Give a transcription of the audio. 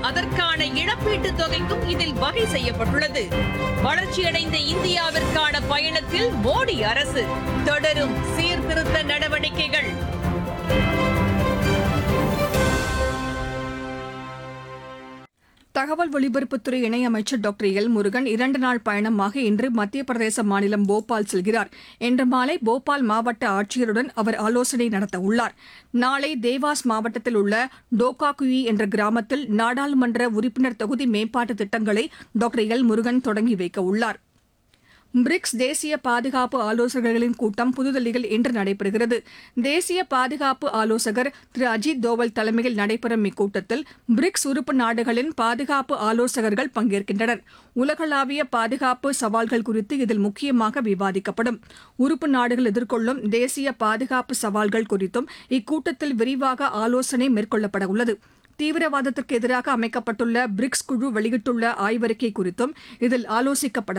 அதற்கான இழப்பீட்டுத் தொகைக்கும் இதில் வகை செய்யப்பட்டுள்ளது வளர்ச்சியடைந்த இந்தியாவிற்கான பயணத்தில் மோடி அரசு தொடரும் சீர்திருத்த நடவடிக்கைகள் தகவல் ஒலிபரப்புத்துறை இணையமைச்சர் டாக்டர் எல் முருகன் இரண்டு நாள் பயணமாக இன்று மத்திய பிரதேச மாநிலம் போபால் செல்கிறார் இன்று மாலை போபால் மாவட்ட ஆட்சியருடன் அவர் ஆலோசனை நடத்த உள்ளார் நாளை தேவாஸ் மாவட்டத்தில் உள்ள டோகாகுயி என்ற கிராமத்தில் நாடாளுமன்ற உறுப்பினர் தொகுதி மேம்பாட்டு திட்டங்களை டாக்டர் எல் முருகன் தொடங்கி வைக்க உள்ளார் பிரிக்ஸ் தேசிய பாதுகாப்பு ஆலோசகர்களின் கூட்டம் புதுதில்லியில் இன்று நடைபெறுகிறது தேசிய பாதுகாப்பு ஆலோசகர் திரு அஜித் தோவல் தலைமையில் நடைபெறும் இக்கூட்டத்தில் பிரிக்ஸ் உறுப்பு நாடுகளின் பாதுகாப்பு ஆலோசகர்கள் பங்கேற்கின்றனர் உலகளாவிய பாதுகாப்பு சவால்கள் குறித்து இதில் முக்கியமாக விவாதிக்கப்படும் உறுப்பு நாடுகள் எதிர்கொள்ளும் தேசிய பாதுகாப்பு சவால்கள் குறித்தும் இக்கூட்டத்தில் விரிவாக ஆலோசனை மேற்கொள்ளப்பட உள்ளது தீவிரவாதத்திற்கு எதிராக அமைக்கப்பட்டுள்ள பிரிக்ஸ் குழு வெளியிட்டுள்ள ஆய்வறிக்கை குறித்தும் இதில் ஆலோசிக்கப்பட